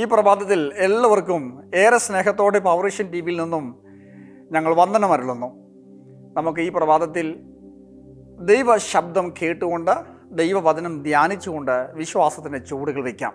ഈ പ്രഭാതത്തിൽ എല്ലാവർക്കും ഏറെ സ്നേഹത്തോടെ പൗറിഷ്യൻ ടി വിയിൽ നിന്നും ഞങ്ങൾ വന്ദനമരുളുന്നു നമുക്ക് ഈ പ്രഭാതത്തിൽ ദൈവ ശബ്ദം കേട്ടുകൊണ്ട് ദൈവവചനം ധ്യാനിച്ചുകൊണ്ട് വിശ്വാസത്തിൻ്റെ ചൂടുകൾ വയ്ക്കാം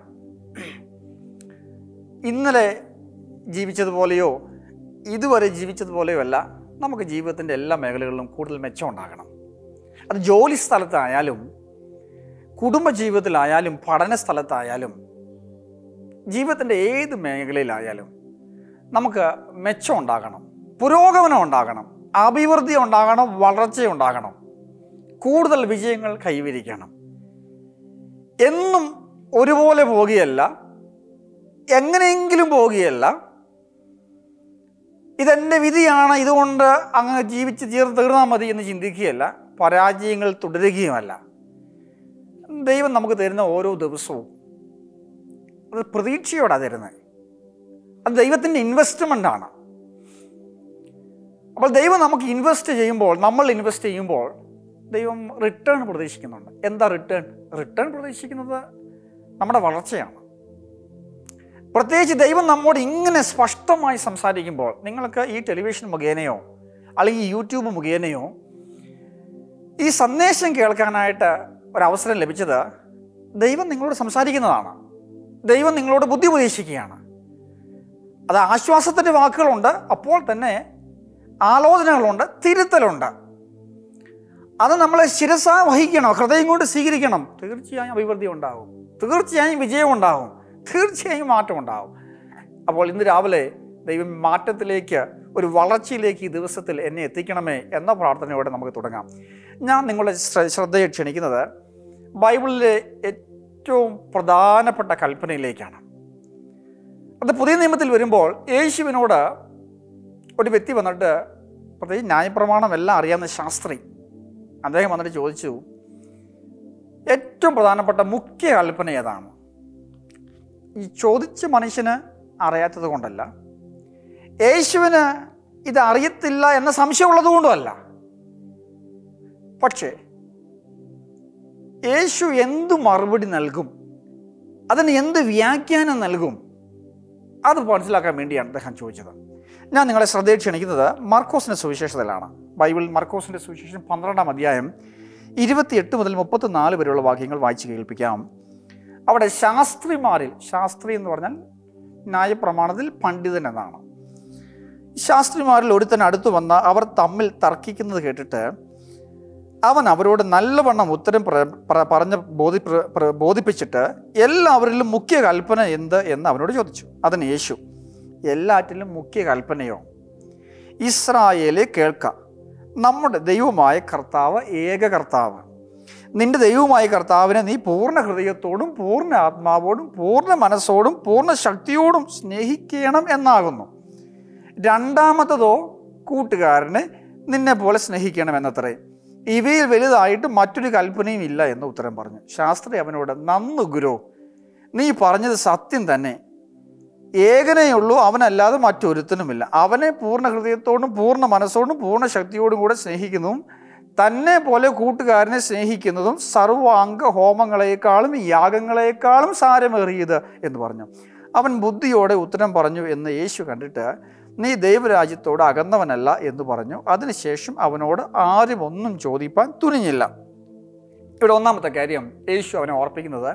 ഇന്നലെ ജീവിച്ചതുപോലെയോ ഇതുവരെ ജീവിച്ചതുപോലെയോ അല്ല നമുക്ക് ജീവിതത്തിൻ്റെ എല്ലാ മേഖലകളിലും കൂടുതൽ മെച്ചം ഉണ്ടാകണം അത് ജോലി സ്ഥലത്തായാലും കുടുംബജീവിതത്തിലായാലും പഠന സ്ഥലത്തായാലും ജീവിതത്തിൻ്റെ ഏത് മേഖലയിലായാലും നമുക്ക് മെച്ചം ഉണ്ടാകണം പുരോഗമനം ഉണ്ടാകണം അഭിവൃദ്ധി ഉണ്ടാകണം വളർച്ച ഉണ്ടാകണം കൂടുതൽ വിജയങ്ങൾ കൈവരിക്കണം എന്നും ഒരുപോലെ പോകുകയല്ല എങ്ങനെയെങ്കിലും പോവുകയല്ല ഇതെൻ്റെ വിധിയാണ് ഇതുകൊണ്ട് അങ്ങ് ജീവിച്ച് തീർ തീർന്നാൽ മതി എന്ന് ചിന്തിക്കുകയല്ല പരാജയങ്ങൾ തുടരുകയുമല്ല ദൈവം നമുക്ക് തരുന്ന ഓരോ ദിവസവും അത് പ്രതീക്ഷയോടാണ് തരുന്നത് അത് ദൈവത്തിൻ്റെ ഇൻവെസ്റ്റ്മെൻ്റ് ആണ് അപ്പോൾ ദൈവം നമുക്ക് ഇൻവെസ്റ്റ് ചെയ്യുമ്പോൾ നമ്മൾ ഇൻവെസ്റ്റ് ചെയ്യുമ്പോൾ ദൈവം റിട്ടേൺ പ്രതീക്ഷിക്കുന്നുണ്ട് എന്താ റിട്ടേൺ റിട്ടേൺ പ്രതീക്ഷിക്കുന്നത് നമ്മുടെ വളർച്ചയാണ് പ്രത്യേകിച്ച് ദൈവം നമ്മോട് ഇങ്ങനെ സ്പഷ്ടമായി സംസാരിക്കുമ്പോൾ നിങ്ങൾക്ക് ഈ ടെലിവിഷൻ മുഖേനയോ അല്ലെങ്കിൽ യൂട്യൂബ് മുഖേനയോ ഈ സന്ദേശം കേൾക്കാനായിട്ട് ഒരവസരം ലഭിച്ചത് ദൈവം നിങ്ങളോട് സംസാരിക്കുന്നതാണ് ദൈവം നിങ്ങളോട് ബുദ്ധി ഉപദേശിക്കുകയാണ് അത് ആശ്വാസത്തിൻ്റെ വാക്കുകളുണ്ട് അപ്പോൾ തന്നെ ആലോചനകളുണ്ട് തിരുത്തലുണ്ട് അത് നമ്മളെ ശിരസ വഹിക്കണം ഹൃദയം കൊണ്ട് സ്വീകരിക്കണം തീർച്ചയായും അഭിവൃദ്ധി ഉണ്ടാകും തീർച്ചയായും വിജയം ഉണ്ടാകും തീർച്ചയായും മാറ്റം ഉണ്ടാകും അപ്പോൾ ഇന്ന് രാവിലെ ദൈവം മാറ്റത്തിലേക്ക് ഒരു വളർച്ചയിലേക്ക് ഈ ദിവസത്തിൽ എന്നെ എത്തിക്കണമേ എന്ന പ്രാർത്ഥനയോടെ നമുക്ക് തുടങ്ങാം ഞാൻ നിങ്ങളുടെ ശ്ര- ശ്രദ്ധയെ ക്ഷണിക്കുന്നത് ബൈബിളിലെ ഏറ്റവും പ്രധാനപ്പെട്ട കൽപ്പനയിലേക്കാണ് അത് പുതിയ നിയമത്തിൽ വരുമ്പോൾ യേശുവിനോട് ഒരു വ്യക്തി വന്നിട്ട് പ്രത്യേകിച്ച് ന്യായപ്രമാണം എല്ലാം അറിയാവുന്ന ശാസ്ത്രി അദ്ദേഹം വന്നിട്ട് ചോദിച്ചു ഏറ്റവും പ്രധാനപ്പെട്ട മുഖ്യ കൽപ്പന ഏതാണ് ഈ ചോദിച്ച മനുഷ്യന് അറിയാത്തത് കൊണ്ടല്ല യേശുവിന് ഇത് അറിയത്തില്ല എന്ന സംശയമുള്ളത് കൊണ്ടുമല്ല പക്ഷേ യേശു എന്തു മറുപടി നൽകും അതിന് എന്ത് വ്യാഖ്യാനം നൽകും അത് മനസ്സിലാക്കാൻ വേണ്ടിയാണ് അദ്ദേഹം ചോദിച്ചത് ഞാൻ നിങ്ങളെ ശ്രദ്ധയിൽ ക്ഷണിക്കുന്നത് മർക്കോസിൻ്റെ സുവിശേഷത്തിലാണ് ബൈബിൾ മർക്കോസിൻ്റെ സുവിശേഷം പന്ത്രണ്ടാം അധ്യായം ഇരുപത്തിയെട്ട് മുതൽ മുപ്പത്തിനാല് വരെയുള്ള വാക്യങ്ങൾ വായിച്ച് കേൾപ്പിക്കാം അവിടെ ശാസ്ത്രിമാരിൽ ശാസ്ത്രി എന്ന് പറഞ്ഞാൽ ന്യായപ്രമാണത്തിൽ പണ്ഡിതൻ എന്നാണ് ശാസ്ത്രിമാരിൽ ഒരുത്തൻ അടുത്തു വന്ന അവർ തമ്മിൽ തർക്കിക്കുന്നത് കേട്ടിട്ട് അവൻ അവരോട് നല്ലവണ്ണം ഉത്തരം പ്ര- പ്ര- പറഞ്ഞ് ബോധി പ്ര- പ്ര- ബോധിപ്പിച്ചിട്ട് എല്ലാവരിലും മുഖ്യ കൽപ്പന എന്ത് എന്ന് അവനോട് ചോദിച്ചു അതിന് യേശു എല്ലാറ്റിലും മുഖ്യ കൽപ്പനയോ ഇസ്രായേലെ കേൾക്ക നമ്മുടെ ദൈവമായ കർത്താവ് ഏക കർത്താവ് നിന്റെ ദൈവമായ കർത്താവിനെ നീ പൂർണ്ണ ഹൃദയത്തോടും പൂർണ്ണ ആത്മാവോടും പൂർണ്ണ മനസ്സോടും പൂർണ്ണ ശക്തിയോടും സ്നേഹിക്കണം എന്നാകുന്നു രണ്ടാമത്തതോ കൂട്ടുകാരനെ നിന്നെ പോലെ സ്നേഹിക്കണമെന്നത്രേ ഇവയിൽ വലുതായിട്ട് മറ്റൊരു കൽപ്പനയും ഇല്ല എന്ന് ഉത്തരം പറഞ്ഞു ശാസ്ത്രി അവനോട് നന്നു ഗുരു നീ പറഞ്ഞത് സത്യം തന്നെ ഏകനേയുള്ളൂ അവനല്ലാതെ മറ്റൊരുത്തനുമില്ല അവനെ പൂർണ്ണ ഹൃദയത്തോടും പൂർണ്ണ മനസ്സോടും പൂർണ്ണ ശക്തിയോടും കൂടെ സ്നേഹിക്കുന്നതും തന്നെ പോലെ കൂട്ടുകാരനെ സ്നേഹിക്കുന്നതും സർവാംഗ ഹോമങ്ങളെക്കാളും യാഗങ്ങളെക്കാളും സാരമേറിയത് എന്ന് പറഞ്ഞു അവൻ ബുദ്ധിയോടെ ഉത്തരം പറഞ്ഞു എന്ന് യേശു കണ്ടിട്ട് നീ ദൈവരാജ്യത്തോട് അകന്നവനല്ല എന്ന് പറഞ്ഞു അതിനുശേഷം അവനോട് ആരും ഒന്നും ചോദിപ്പാൻ തുനിഞ്ഞില്ല ഇവിടെ ഒന്നാമത്തെ കാര്യം യേശു അവനെ ഓർപ്പിക്കുന്നത്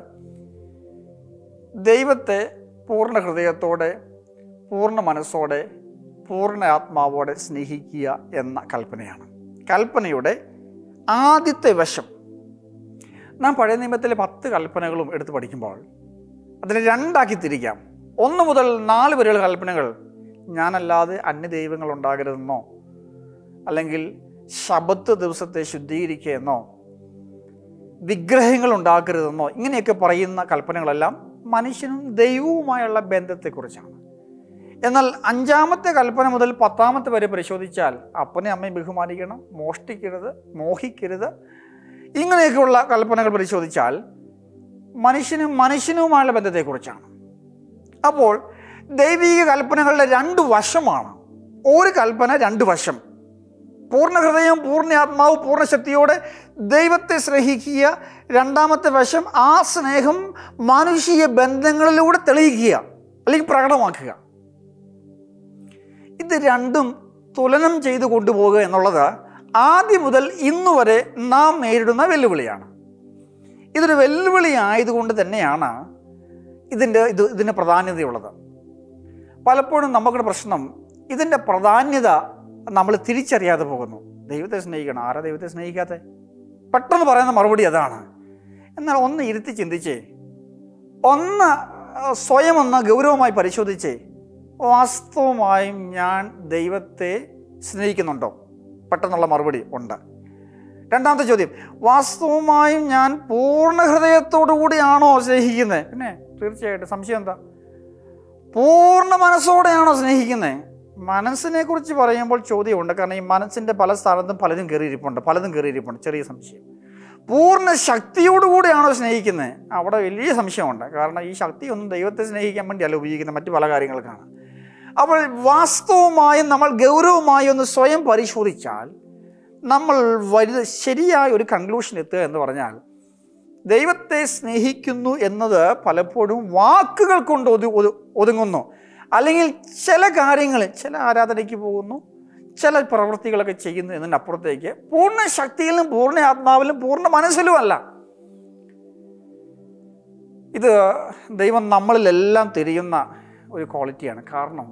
ദൈവത്തെ പൂർണ്ണ ഹൃദയത്തോടെ പൂർണ്ണ മനസ്സോടെ പൂർണ്ണ ആത്മാവോടെ സ്നേഹിക്കുക എന്ന കൽപ്പനയാണ് കൽപ്പനയുടെ ആദ്യത്തെ വശം നാം പഴയ നിയമത്തിലെ പത്ത് കൽപ്പനകളും എടുത്ത് പഠിക്കുമ്പോൾ അതിനെ രണ്ടാക്കി തിരിക്കാം ഒന്ന് മുതൽ നാല് വരെയുള്ള കൽപ്പനകൾ ഞാനല്ലാതെ അന്യ ദൈവങ്ങൾ ഉണ്ടാകരുതെന്നോ അല്ലെങ്കിൽ ശബത്ത് ദിവസത്തെ ശുദ്ധീകരിക്കുക എന്നോ വിഗ്രഹങ്ങൾ ഉണ്ടാക്കരുതെന്നോ ഇങ്ങനെയൊക്കെ പറയുന്ന കൽപ്പനകളെല്ലാം മനുഷ്യനും ദൈവവുമായുള്ള ബന്ധത്തെക്കുറിച്ചാണ് എന്നാൽ അഞ്ചാമത്തെ കൽപ്പന മുതൽ പത്താമത്തെ വരെ പരിശോധിച്ചാൽ അപ്പനെ അമ്മയെ ബഹുമാനിക്കണം മോഷ്ടിക്കരുത് മോഹിക്കരുത് ഇങ്ങനെയൊക്കെയുള്ള കൽപ്പനകൾ പരിശോധിച്ചാൽ മനുഷ്യനും മനുഷ്യനുമായുള്ള ബന്ധത്തെക്കുറിച്ചാണ് അപ്പോൾ ദൈവിക കൽപ്പനകളുടെ രണ്ട് വശമാണ് ഒരു കൽപ്പന രണ്ട് വശം പൂർണ്ണ ഹൃദയം പൂർണ്ണ ആത്മാവ് പൂർണ്ണ ശക്തിയോടെ ദൈവത്തെ സ്നേഹിക്കുക രണ്ടാമത്തെ വശം ആ സ്നേഹം മാനുഷിക ബന്ധങ്ങളിലൂടെ തെളിയിക്കുക അല്ലെങ്കിൽ പ്രകടമാക്കുക ഇത് രണ്ടും തുലനം ചെയ്ത് കൊണ്ടുപോകുക എന്നുള്ളത് ആദ്യം മുതൽ ഇന്ന് വരെ നാം നേരിടുന്ന വെല്ലുവിളിയാണ് ഇതൊരു വെല്ലുവിളി ആയതുകൊണ്ട് തന്നെയാണ് ഇതിൻ്റെ ഇത് ഇതിന് പ്രാധാന്യതയുള്ളത് പലപ്പോഴും നമുക്കുടെ പ്രശ്നം ഇതിൻ്റെ പ്രാധാന്യത നമ്മൾ തിരിച്ചറിയാതെ പോകുന്നു ദൈവത്തെ സ്നേഹിക്കണം ആരാ ദൈവത്തെ സ്നേഹിക്കാത്തെ പെട്ടെന്ന് പറയുന്ന മറുപടി അതാണ് എന്നാൽ ഒന്ന് ഇരുത്തി ചിന്തിച്ചേ ഒന്ന് ആ, സ്വയം ഒന്ന് ഗൗരവമായി പരിശോധിച്ചേ വാസ്തവമായും ഞാൻ ദൈവത്തെ സ്നേഹിക്കുന്നുണ്ടോ പെട്ടെന്നുള്ള മറുപടി ഉണ്ട് രണ്ടാമത്തെ ചോദ്യം വാസ്തവമായും ഞാൻ പൂർണ്ണ ഹൃദയത്തോടു കൂടിയാണോ സ്നേഹിക്കുന്നത് പിന്നെ തീർച്ചയായിട്ടും സംശയം എന്താ പൂർണ്ണ മനസ്സോടെയാണോ സ്നേഹിക്കുന്നത് മനസ്സിനെ കുറിച്ച് പറയുമ്പോൾ ചോദ്യമുണ്ട് കാരണം ഈ മനസ്സിൻ്റെ പല സ്ഥലത്തും പലതും കയറിയിരിപ്പുണ്ട് പലതും കയറിയിരിപ്പുണ്ട് ചെറിയ സംശയം പൂർണ്ണ ശക്തിയോടുകൂടിയാണോ സ്നേഹിക്കുന്നത് അവിടെ വലിയ സംശയമുണ്ട് കാരണം ഈ ശക്തിയൊന്നും ദൈവത്തെ സ്നേഹിക്കാൻ വേണ്ടിയല്ല ഉപയോഗിക്കുന്നത് മറ്റു പല കാര്യങ്ങൾക്കാണ് അപ്പോൾ വാസ്തവമായും നമ്മൾ ഗൗരവമായി ഒന്ന് സ്വയം പരിശോധിച്ചാൽ നമ്മൾ വലുത് ശരിയായ ഒരു കൺക്ലൂഷൻ എത്തുക എന്ന് പറഞ്ഞാൽ ദൈവത്തെ സ്നേഹിക്കുന്നു എന്നത് പലപ്പോഴും വാക്കുകൾ കൊണ്ട് ഒതു ഒതു- ഒതുങ്ങുന്നു അല്ലെങ്കിൽ ചില കാര്യങ്ങൾ ചില ആരാധനയ്ക്ക് പോകുന്നു ചില പ്രവൃത്തികളൊക്കെ ചെയ്യുന്നു എന്നതിനപ്പുറത്തേക്ക് പൂർണ്ണ ശക്തിയിലും പൂർണ്ണ ആത്മാവിലും പൂർണ്ണ മനസ്സിലും അല്ല ഇത് ദൈവം നമ്മളിലെല്ലാം തിരിയുന്ന ഒരു ക്വാളിറ്റിയാണ് കാരണം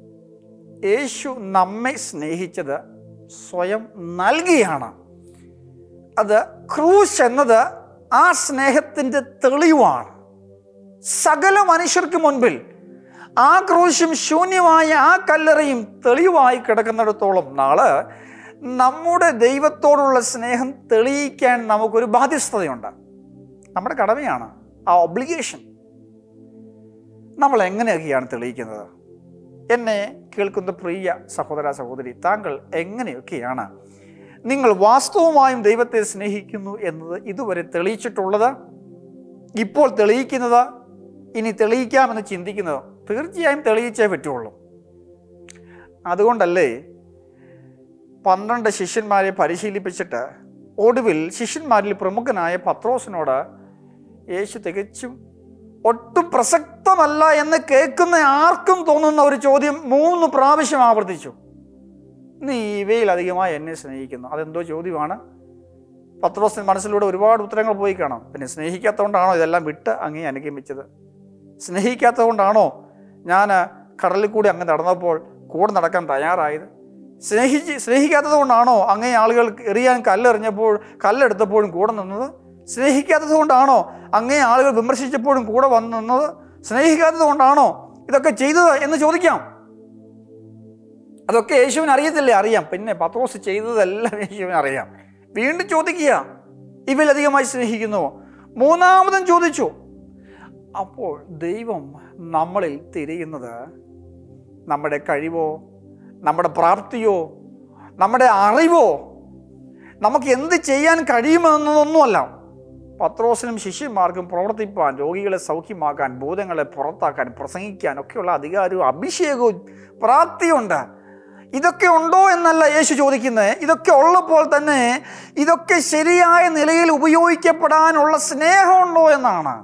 യേശു നമ്മെ സ്നേഹിച്ചത് സ്വയം നൽകിയാണ് അത് ക്രൂശ് എന്നത് ആ സ്നേഹത്തിൻ്റെ തെളിവാണ് സകല മനുഷ്യർക്ക് മുൻപിൽ ആ ക്രൂശും ശൂന്യമായ ആ കല്ലറയും തെളിവായി കിടക്കുന്നിടത്തോളം നാള് നമ്മുടെ ദൈവത്തോടുള്ള സ്നേഹം തെളിയിക്കാൻ നമുക്കൊരു ബാധ്യസ്ഥതയുണ്ട് നമ്മുടെ കടമയാണ് ആ ഒബ്ലിഗേഷൻ നമ്മൾ എങ്ങനെയൊക്കെയാണ് തെളിയിക്കുന്നത് എന്നെ കേൾക്കുന്ന പ്രിയ സഹോദര സഹോദരി താങ്കൾ എങ്ങനെയൊക്കെയാണ് നിങ്ങൾ വാസ്തവമായും ദൈവത്തെ സ്നേഹിക്കുന്നു എന്നത് ഇതുവരെ തെളിയിച്ചിട്ടുള്ളത് ഇപ്പോൾ തെളിയിക്കുന്നത് ഇനി തെളിയിക്കാമെന്ന് ചിന്തിക്കുന്നത് തീർച്ചയായും തെളിയിച്ചേ പറ്റുള്ളൂ അതുകൊണ്ടല്ലേ പന്ത്രണ്ട് ശിഷ്യന്മാരെ പരിശീലിപ്പിച്ചിട്ട് ഒടുവിൽ ശിഷ്യന്മാരിൽ പ്രമുഖനായ പത്രോസിനോട് യേശു തികച്ചും ഒട്ടും പ്രസക്തമല്ല എന്ന് കേൾക്കുന്ന ആർക്കും തോന്നുന്ന ഒരു ചോദ്യം മൂന്ന് പ്രാവശ്യം ആവർത്തിച്ചു നീ ഇവയിൽ അധികമായി എന്നെ സ്നേഹിക്കുന്നു അതെന്തോ ചോദ്യമാണ് പത്രോസിന് മനസ്സിലൂടെ ഒരുപാട് ഉത്തരങ്ങൾ പോയി കാണാം പിന്നെ സ്നേഹിക്കാത്തതുകൊണ്ടാണോ ഇതെല്ലാം വിട്ട് അങ്ങേ അനുഗമിച്ചത് സ്നേഹിക്കാത്തതുകൊണ്ടാണോ ഞാൻ കടലിൽ കൂടി അങ്ങ് നടന്നപ്പോൾ കൂടെ നടക്കാൻ തയ്യാറായത് സ്നേഹിച്ച് സ്നേഹിക്കാത്തത് കൊണ്ടാണോ അങ്ങേ ആളുകൾ എറിയാൻ കല്ലെറിഞ്ഞപ്പോൾ കല്ലെടുത്തപ്പോഴും കൂടെ നിന്നത് സ്നേഹിക്കാത്തത് കൊണ്ടാണോ അങ്ങേ ആളുകൾ വിമർശിച്ചപ്പോഴും കൂടെ വന്ന് നിന്നത് സ്നേഹിക്കാത്തത് കൊണ്ടാണോ ഇതൊക്കെ ചെയ്തത് എന്ന് ചോദിക്കാം അതൊക്കെ യേശുവിന് അറിയത്തില്ലേ അറിയാം പിന്നെ പത്രോസ് ചെയ്തതെല്ലാം യേശുവിന് അറിയാം വീണ്ടും ചോദിക്കുക ഇവയിലധികമായി സ്നേഹിക്കുന്നുവോ മൂന്നാമതും ചോദിച്ചു അപ്പോൾ ദൈവം നമ്മളിൽ തിരിയുന്നത് നമ്മുടെ കഴിവോ നമ്മുടെ പ്രാപ്തിയോ നമ്മുടെ അറിവോ നമുക്ക് എന്ത് ചെയ്യാൻ കഴിയുമെന്നതൊന്നുമല്ല പത്രോസിനും ശിഷ്യന്മാർക്കും പ്രവർത്തിപ്പാൻ രോഗികളെ സൗഖ്യമാക്കാൻ ഭൂതങ്ങളെ പുറത്താക്കാൻ പ്രസംഗിക്കാൻ ഒക്കെയുള്ള അധികാരവും അഭിഷേകവും പ്രാപ്തിയുണ്ട് ഇതൊക്കെ ഉണ്ടോ എന്നല്ല യേശു ചോദിക്കുന്നത് ഇതൊക്കെ ഉള്ളപ്പോൾ തന്നെ ഇതൊക്കെ ശരിയായ നിലയിൽ ഉപയോഗിക്കപ്പെടാനുള്ള സ്നേഹമുണ്ടോ എന്നാണ്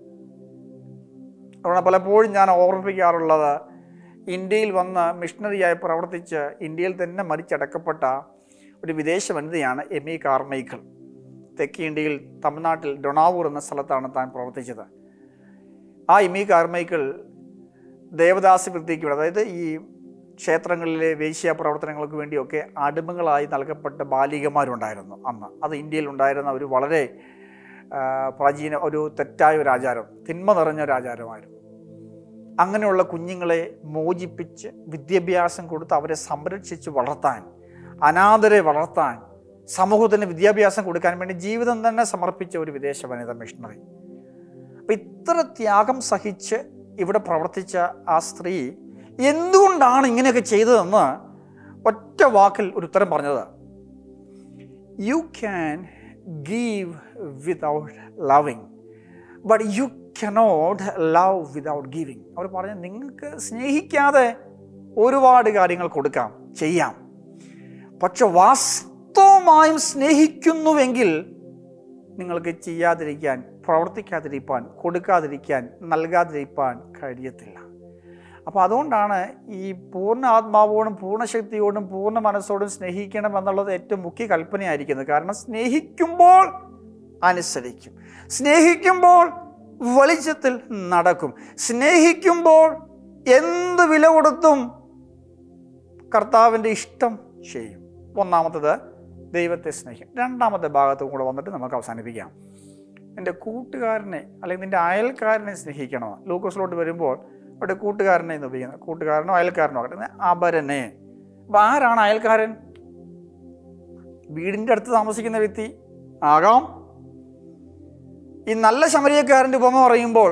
അവിടെ പലപ്പോഴും ഞാൻ ഓർമ്മിപ്പിക്കാറുള്ളത് ഇന്ത്യയിൽ വന്ന് മിഷണറിയായി പ്രവർത്തിച്ച് ഇന്ത്യയിൽ തന്നെ മരിച്ചടക്കപ്പെട്ട ഒരു വിദേശ വനിതയാണ് എമി കാർമൈക്കിൾ തെക്കേ ഇന്ത്യയിൽ തമിഴ്നാട്ടിൽ ഡൊണാവൂർ എന്ന സ്ഥലത്താണ് താൻ പ്രവർത്തിച്ചത് ആ എമി കാർമൈക്കിൾ ദേവദാസി വൃത്തിക്ക് വേണ്ടി അതായത് ഈ ക്ഷേത്രങ്ങളിലെ വേശ്യ പ്രവർത്തനങ്ങൾക്ക് വേണ്ടിയൊക്കെ അടിമകളായി നൽകപ്പെട്ട ബാലികമാരുണ്ടായിരുന്നു അന്ന് അത് ഇന്ത്യയിൽ ഉണ്ടായിരുന്ന ഒരു വളരെ ആ, പ്രാചീന ഒരു തെറ്റായ ഒരു ആചാരം തിന്മ നിറഞ്ഞ ഒരു ആചാരമായിരുന്നു അങ്ങനെയുള്ള കുഞ്ഞുങ്ങളെ മോചിപ്പിച്ച് വിദ്യാഭ്യാസം കൊടുത്ത് അവരെ സംരക്ഷിച്ച് വളർത്താൻ അനാഥരെ വളർത്താൻ സമൂഹത്തിന് വിദ്യാഭ്യാസം കൊടുക്കാൻ വേണ്ടി ജീവിതം തന്നെ സമർപ്പിച്ച ഒരു വിദേശ വനിത മിഷണറി അപ്പം ഇത്ര ത്യാഗം സഹിച്ച് ഇവിടെ പ്രവർത്തിച്ച ആ സ്ത്രീ എന്തുകൊണ്ടാണ് ഇങ്ങനെയൊക്കെ ചെയ്തതെന്ന് ഒറ്റ വാക്കിൽ ഒരു ഉത്തരം പറഞ്ഞത് you can give without loving but you cannot love without giving അവർ പറഞ്ഞു നിങ്ങൾക്ക് സ്നേഹിക്കാതെ ഒരുപാട് കാര്യങ്ങൾ കൊടുക്കാം ചെയ്യാം പക്ഷെ വാസ്തവമായും സ്നേഹിക്കുന്നുവെങ്കിൽ നിങ്ങൾക്ക് ചെയ്യാതിരിക്കാൻ പ്രവർത്തിക്കാതിരിക്കാൻ കൊടുക്കാതിരിക്കാൻ നൽകാതിരിക്കാൻ കഴിയത്തില്ല അപ്പോൾ അതുകൊണ്ടാണ് ഈ പൂർണ്ണ ആത്മാവോടും പൂർണ്ണ ശക്തിയോടും പൂർണ്ണ മനസ്സോടും സ്നേഹിക്കണം എന്നുള്ളത് ഏറ്റവും മുഖ്യ കൽപ്പനയായിരിക്കുന്നത് കാരണം സ്നേഹിക്കുമ്പോൾ അനുസരിക്കും സ്നേഹിക്കുമ്പോൾ വെളിച്ചത്തിൽ നടക്കും സ്നേഹിക്കുമ്പോൾ എന്ത് വില കൊടുത്തും കർത്താവിൻ്റെ ഇഷ്ടം ചെയ്യും ഒന്നാമത്തത് ദൈവത്തെ സ്നേഹിക്കും രണ്ടാമത്തെ ഭാഗത്തും കൂടെ വന്നിട്ട് നമുക്ക് അവസാനിപ്പിക്കാം എൻ്റെ കൂട്ടുകാരനെ അല്ലെങ്കിൽ നിൻ്റെ അയൽക്കാരനെ സ്നേഹിക്കണോ ലൂക്കോസിലോട്ട് വരുമ്പോൾ അവിടെ കൂട്ടുകാരനെ എന്ന് ഉപയോഗിക്കുന്നത് കൂട്ടുകാരനോ അയൽക്കാരനോ ആകട്ടെ അപരനെ അപ്പം ആരാണ് അയൽക്കാരൻ വീടിൻ്റെ അടുത്ത് താമസിക്കുന്ന വ്യക്തി ആകാം ഈ നല്ല ശമരിയക്കാരൻ്റെ ഉപമ പറയുമ്പോൾ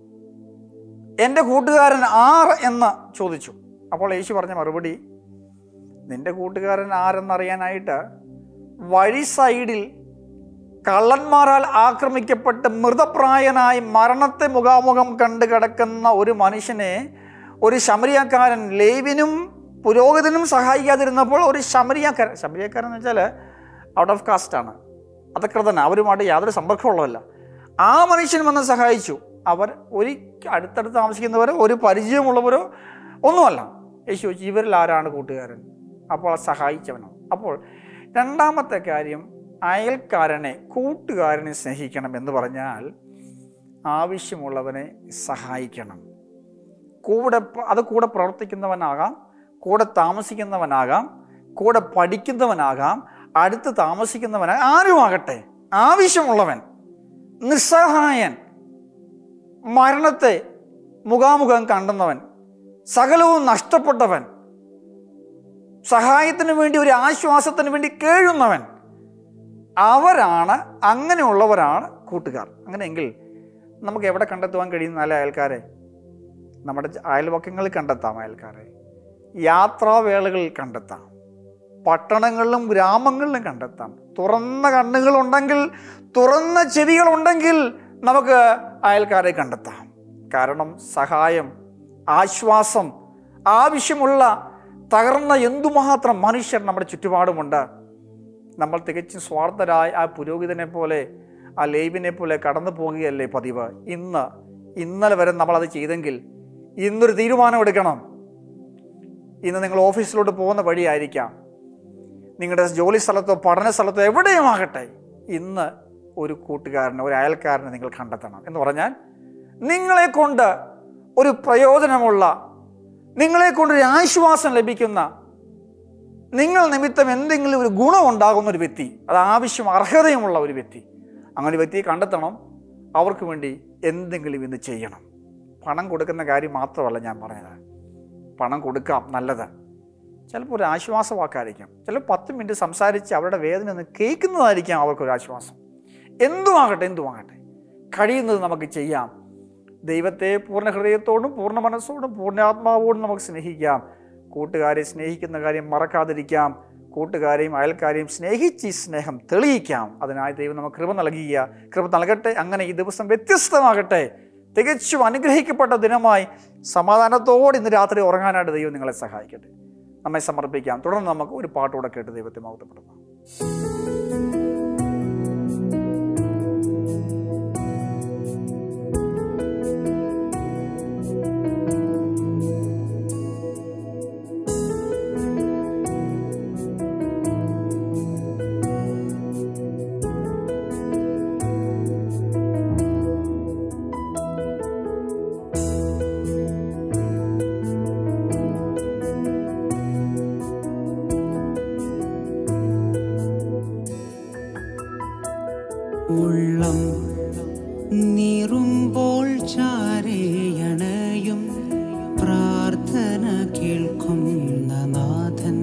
എൻ്റെ കൂട്ടുകാരൻ ആർ എന്ന് ചോദിച്ചു അപ്പോൾ യേശു പറഞ്ഞ മറുപടി നിന്റെ കൂട്ടുകാരൻ ആരെന്നറിയാനായിട്ട് വഴി സൈഡിൽ കള്ളന്മാരാൽ ആക്രമിക്കപ്പെട്ട് മൃതപ്രായനായി മരണത്തെ മുഖാമുഖം കണ്ടു കിടക്കുന്ന ഒരു മനുഷ്യനെ ഒരു ശമരിയക്കാരൻ ലേവിനും പുരോഹിതനും സഹായിക്കാതിരുന്നപ്പോൾ ഒരു ശമരിയക്കാരൻ ശമരിയക്കാരൻ എന്ന് വെച്ചാൽ ഔട്ട് ഓഫ് കാസ്റ്റാണ് അധകൃതന അവരുമായിട്ട് യാതൊരു സമ്പർക്കമുള്ളതല്ല ആ മനുഷ്യൻ വന്ന് സഹായിച്ചു അവർ ഒരു അടുത്തടുത്ത് താമസിക്കുന്നവരോ ഒരു പരിചയമുള്ളവരോ ഒന്നുമല്ല യേശു ചോദിച്ചു ഇവരിൽ ആരാണ് കൂട്ടുകാരൻ അപ്പോൾ സഹായിച്ചവനോ അപ്പോൾ രണ്ടാമത്തെ കാര്യം അയൽക്കാരനെ കൂട്ടുകാരനെ സ്നേഹിക്കണം എന്ന് പറഞ്ഞാൽ ആവശ്യമുള്ളവനെ സഹായിക്കണം കൂടെ പ- അത് കൂടെ പ്രവർത്തിക്കുന്നവനാകാം കൂടെ താമസിക്കുന്നവനാകാം കൂടെ പഠിക്കുന്നവനാകാം അടുത്ത് താമസിക്കുന്നവനാകാം ആരുമാകട്ടെ ആവശ്യമുള്ളവൻ നിസ്സഹായൻ മരണത്തെ മുഖാമുഖം കണ്ടുന്നവൻ സകലവും നഷ്ടപ്പെട്ടവൻ സഹായത്തിന് വേണ്ടി ഒരു ആശ്വാസത്തിന് വേണ്ടി കേഴുന്നവൻ അവരാണ് അങ്ങനെയുള്ളവരാണ് കൂട്ടുകാർ അങ്ങനെയെങ്കിൽ നമുക്ക് എവിടെ കണ്ടെത്തുവാൻ കഴിയും നല്ല അയൽക്കാരെ നമ്മുടെ അയൽവക്കങ്ങളിൽ കണ്ടെത്താം അയൽക്കാരെ യാത്രാവേളകളിൽ കണ്ടെത്താം പട്ടണങ്ങളിലും ഗ്രാമങ്ങളിലും കണ്ടെത്താം തുറന്ന കണ്ണുകളുണ്ടെങ്കിൽ തുറന്ന ചെവികളുണ്ടെങ്കിൽ നമുക്ക് അയൽക്കാരെ കണ്ടെത്താം കാരണം സഹായം ആശ്വാസം ആവശ്യമുള്ള തകർന്ന എന്തുമാത്രം മനുഷ്യർ നമ്മുടെ ചുറ്റുപാടുമുണ്ട് നമ്മൾ തികച്ചും സ്വാർത്ഥരായ ആ പുരോഹിതനെ പോലെ ആ ലേബിനെ പോലെ കടന്നു പോകുകയല്ലേ പതിവ് ഇന്ന് ഇന്നലെ വരെ നമ്മളത് ചെയ്തെങ്കിൽ ഇന്നൊരു തീരുമാനം എടുക്കണം ഇന്ന് നിങ്ങൾ ഓഫീസിലോട്ട് പോകുന്ന വഴിയായിരിക്കാം നിങ്ങളുടെ ജോലി സ്ഥലത്തോ പഠന സ്ഥലത്തോ എവിടെയുമാകട്ടെ ഇന്ന് ഒരു കൂട്ടുകാരനെ ഒരു അയൽക്കാരനെ നിങ്ങൾ കണ്ടെത്തണം എന്ന് പറഞ്ഞാൽ നിങ്ങളെ കൊണ്ട് ഒരു പ്രയോജനമുള്ള നിങ്ങളെ കൊണ്ട് ഒരു ആശ്വാസം ലഭിക്കുന്ന നിങ്ങൾ നിമിത്തം എന്തെങ്കിലും ഒരു ഗുണം ഉണ്ടാകുന്ന ഒരു വ്യക്തി അത് ആവശ്യം അർഹതയുമുള്ള ഒരു വ്യക്തി അങ്ങനെ ഒരു വ്യക്തിയെ കണ്ടെത്തണം അവർക്ക് വേണ്ടി എന്തെങ്കിലും ഇന്ന് ചെയ്യണം പണം കൊടുക്കുന്ന കാര്യം മാത്രമല്ല ഞാൻ പറഞ്ഞത് പണം കൊടുക്കാം നല്ലത് ചിലപ്പോൾ ഒരു ആശ്വാസവാക്കായിരിക്കാം ചിലപ്പോൾ പത്ത് മിനിറ്റ് സംസാരിച്ച് അവരുടെ വേദന ഒന്ന് കേൾക്കുന്നതായിരിക്കാം അവർക്കൊരു ആശ്വാസം എന്തുമാകട്ടെ എന്തുമാകട്ടെ കഴിയുന്നത് നമുക്ക് ചെയ്യാം ദൈവത്തെ പൂർണ്ണ ഹൃദയത്തോടും പൂർണ്ണ മനസ്സോടും പൂർണ്ണാത്മാവോടും നമുക്ക് സ്നേഹിക്കാം കൂട്ടുകാരെ സ്നേഹിക്കുന്ന കാര്യം മറക്കാതിരിക്കാം കൂട്ടുകാരെയും അയൽക്കാരെയും സ്നേഹിച്ച് ഈ സ്നേഹം തെളിയിക്കാം അതിനായി ദൈവം നമുക്ക് കൃപ നൽകുക കൃപ നൽകട്ടെ അങ്ങനെ ഈ ദിവസം വ്യത്യസ്തമാകട്ടെ തികച്ചും അനുഗ്രഹിക്കപ്പെട്ട ദിനമായി സമാധാനത്തോടെ ഇന്ന് രാത്രി ഉറങ്ങാനായിട്ട് ദൈവം നിങ്ങളെ സഹായിക്കട്ടെ നമ്മെ സമർപ്പിക്കാം തുടർന്ന് നമുക്ക് ഒരു പാട്ടുകൂടെ കേട്ട് ദൈവത്തെ മഹത്വപ്പെടുത്താം ഉള്ളം നീറുമ്പോൾ ചാരയണയും പ്രാർത്ഥന കേൾക്കുന്ന നാഥൻ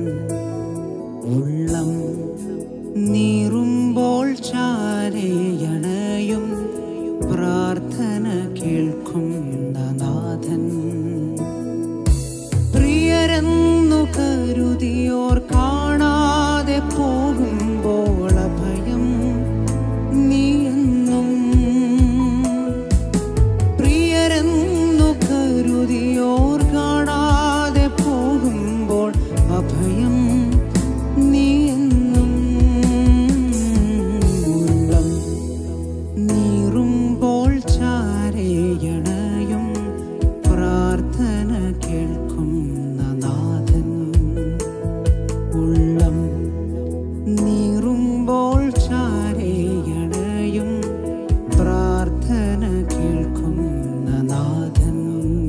ഉള്ളം നീറുമ്പോൾ ചാരയണയും പ്രാർത്ഥന കേൾക്കുന്ന നാഥൻ പ്രിയരെന്നു കരുതിയോർ കാണാതെ പോകുമ്പോൾ അഭയം നീയെന്നും പ്രിയരെന്നു കരുതിയോർ കാണാതെ പോകുമ്പോൾ അഭയം നീയെന്നും ഉള്ളം നീറുമ്പോൾ ചാരയണയും പ്രാർത്ഥന കേൾക്കുന്ന നാഥൻ ഉള്ളം നീറുമ്പോൾ ചാരയണയും പ്രാർത്ഥന കേൾക്കുന്ന നാഥൻ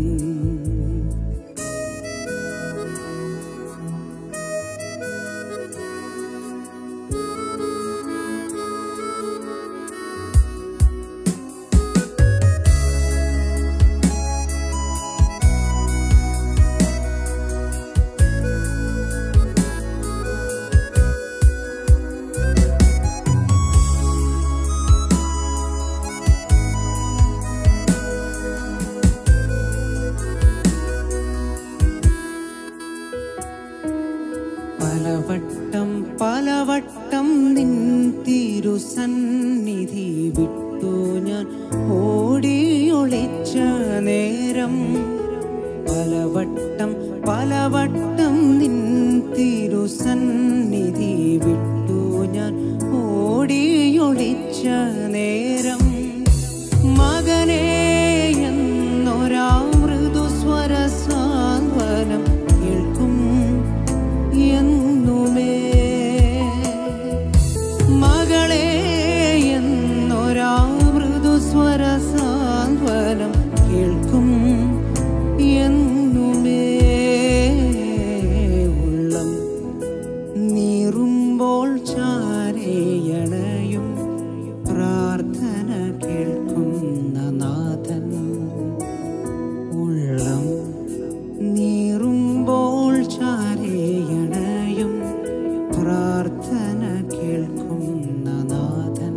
പലവട്ടം പലവട്ടം നിൻ തിരുസന്നിധി വിട്ടു ഞാൻ ഓടിയൊളിച്ച നേരം പലവട്ടം പലവട്ടം നിൻ തിരുസന്നിധി വിട്ടു ഞാൻ ഓടിയൊളിച്ച നേരം മകനേ എന്നൊരാ മൃദുസ്വര സാന്ത്വനം കേൾക്കും എന്നുമേ മകളെ എന്നൊരാ മൃദുസ്വര സാന്ത്വനം കേൾക്കും എന്നുമേ ഉള്ളം നീറുമ്പോൾ ചാരയണയും പ്രാർത്ഥന കേൾക്കുന്ന നാഥൻ ഉള്ളം നീറുമ്പോൾ ചാരയണയും പ്രാർത്ഥന കേൾക്കുന്ന നാഥൻ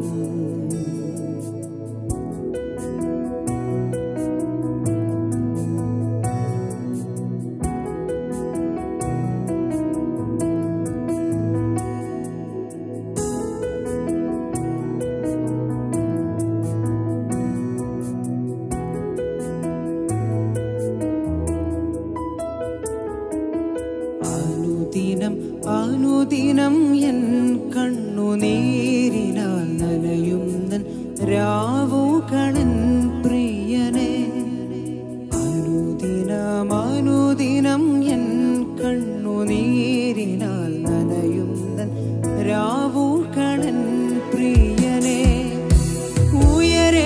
അനുദിനം അനുദിനം എൻ കണ്ണുനീരിനാൽ നനയുന്നൻ രാവുകളൻ പ്രിയനെ അനുദിനം അനുദിനം എൻ കണ്ണുനീരിനാൽ നനയുന്നൻ രാവുകളൻ പ്രിയനെ ഉയരേ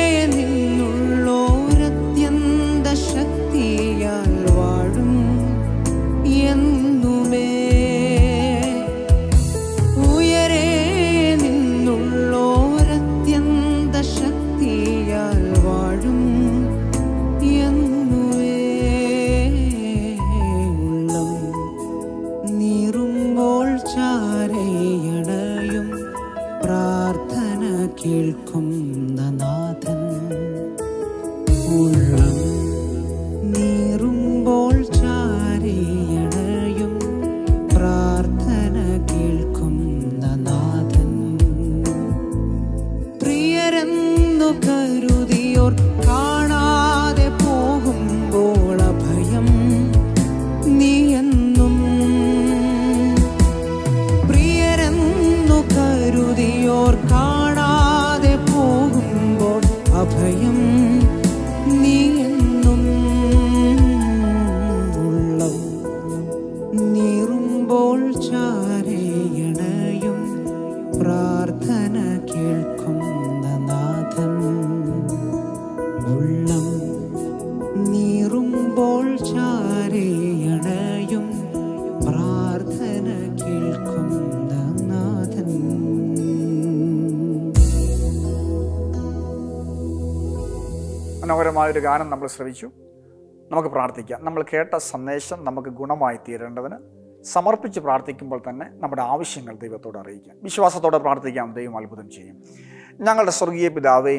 നിന്നുള്ളോരത്യന്ത ശക്തിയാൽ വാഴും എന്നുമേ ഉയരേ നിന്നുള്ളോരത്യന്ത ശക്തിയാൽ വാഴും എന്നുമേ ഉള്ളം നീറുമ്പോൾ ചാരയണയും പ്രാർത്ഥന കേൾക്കുന്ന നാഥൻ ഉള്ളം നീറുമ്പോൾ ചാരയണയും പ്രാർത്ഥന കേൾക്കുന്ന നാഥൻ പ്രിയരെന്നു കരുതിയോർ കാണാതെ പോകുമ്പോൾ അഭയം നീ എന്നും പ്രിയരെന്നു കരുതിയോർ കാണാതെ പോകുമ്പോൾ അഭയം നീ എന്നും ഉള്ളം നീറുമ്പോൾ ചാരയണയും പ്രാർത്ഥന കേൾക്കുന്ന നാഥൻ ഉള്ളം നീറുമ്പോൾ ചാരയണയും പ്രാർത്ഥന കേൾക്കുന്ന നാഥൻ മനോഹരമായൊരു ഗാനം നമ്മൾ ശ്രവിച്ചു നമുക്ക് പ്രാർത്ഥിക്കാം നമ്മൾ കേട്ട സന്ദേശം നമുക്ക് ഗുണമായി തീരേണ്ടതിന് സമർപ്പിച്ച് പ്രാർത്ഥിക്കുമ്പോൾ തന്നെ നമ്മുടെ ആവശ്യങ്ങൾ ദൈവത്തോട് അറിയിക്കാം വിശ്വാസത്തോടെ പ്രാർത്ഥിക്കാം ദൈവം അത്ഭുതം ചെയ്യും ഞങ്ങളുടെ സ്വർഗീയ പിതാവേ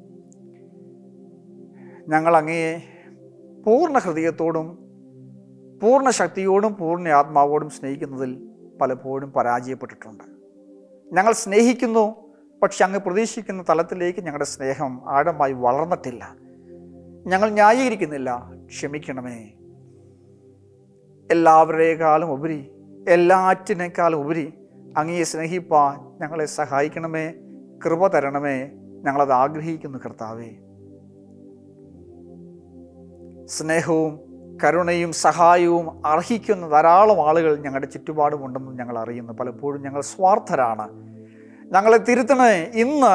ഞങ്ങൾ അങ്ങയെ പൂർണ്ണ ഹൃദയത്തോടും പൂർണ്ണ ശക്തിയോടും പൂർണ്ണ ആത്മാവോടും സ്നേഹിക്കുന്നതിൽ പലപ്പോഴും പരാജയപ്പെട്ടിട്ടുണ്ട് ഞങ്ങൾ സ്നേഹിക്കുന്നു പക്ഷെ അങ്ങ് പ്രതീക്ഷിക്കുന്ന തലത്തിലേക്ക് ഞങ്ങളുടെ സ്നേഹം ആഴമായി വളർന്നിട്ടില്ല ഞങ്ങൾ ന്യായീകരിക്കുന്നില്ല ക്ഷമിക്കണമേ എല്ലാവരേക്കാളും ഉപരി എല്ലാറ്റിനേക്കാളും ഉപരി അങ്ങയെ സ്നേഹിപ്പാൻ ഞങ്ങളെ സഹായിക്കണമേ കൃപ തരണമേ ഞങ്ങളത് ആഗ്രഹിക്കുന്നു കർത്താവേ സ്നേഹവും കരുണയും സഹായവും അർഹിക്കുന്ന ധാരാളം ആളുകൾ ഞങ്ങളുടെ ചുറ്റുപാടുമുണ്ടെന്ന് ഞങ്ങൾ അറിയുന്നു പലപ്പോഴും ഞങ്ങൾ സ്വാർത്ഥരാണ് ഞങ്ങളെ തിരുത്തണേ ഇന്ന്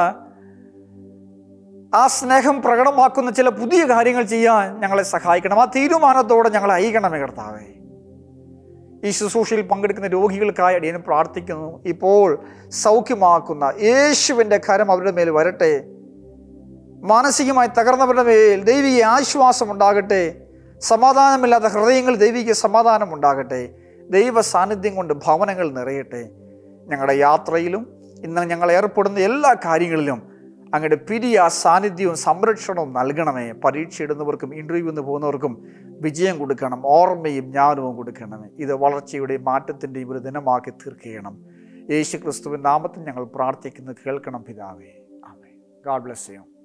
ആ സ്നേഹം പ്രകടമാക്കുന്ന ചില പുതിയ കാര്യങ്ങൾ ചെയ്യാൻ ഞങ്ങളെ സഹായിക്കണം ആ തീരുമാനത്തോടെ ഞങ്ങളെ അയക്കണമേ കർത്താവേ ഈ ശുശ്രൂഷയിൽ പങ്കെടുക്കുന്ന രോഗികൾക്കായി അടിയന് പ്രാർത്ഥിക്കുന്നു ഇപ്പോൾ സൗഖ്യമാക്കുന്ന യേശുവിൻ്റെ കരം അവരുടെ മേൽ വരട്ടെ മാനസികമായി തകർന്നവരുടെ മേൽ ദൈവിക ആശ്വാസം ഉണ്ടാകട്ടെ സമാധാനമില്ലാത്ത ഹൃദയങ്ങൾ ദൈവിക സമാധാനം ഉണ്ടാകട്ടെ ദൈവ സാന്നിധ്യം കൊണ്ട് ഭവനങ്ങൾ നിറയട്ടെ ഞങ്ങളുടെ യാത്രയിലും ഇന്ന് ഞങ്ങൾ ഏർപ്പെടുന്ന എല്ലാ കാര്യങ്ങളിലും അങ്ങയുടെ പിരിയ സാന്നിധ്യവും സംരക്ഷണവും നൽകണമേ പരീക്ഷ ഇടുന്നവർക്കും ഇൻ്റർവ്യൂവിന് പോകുന്നവർക്കും വിജയം കൊടുക്കണം ഓർമ്മയും ജ്ഞാനവും കൊടുക്കണമേ ഇത് വളർച്ചയുടെയും മാറ്റത്തിൻ്റെയും ഒരു ദിനമാക്കി തീർക്കണം യേശു ക്രിസ്തുവിൻ നാമത്തിൽ ഞങ്ങൾ പ്രാർത്ഥിക്കുന്നത് കേൾക്കണം പിതാവേ ആമേ ഗാഡ് ബ്ലെസ് യു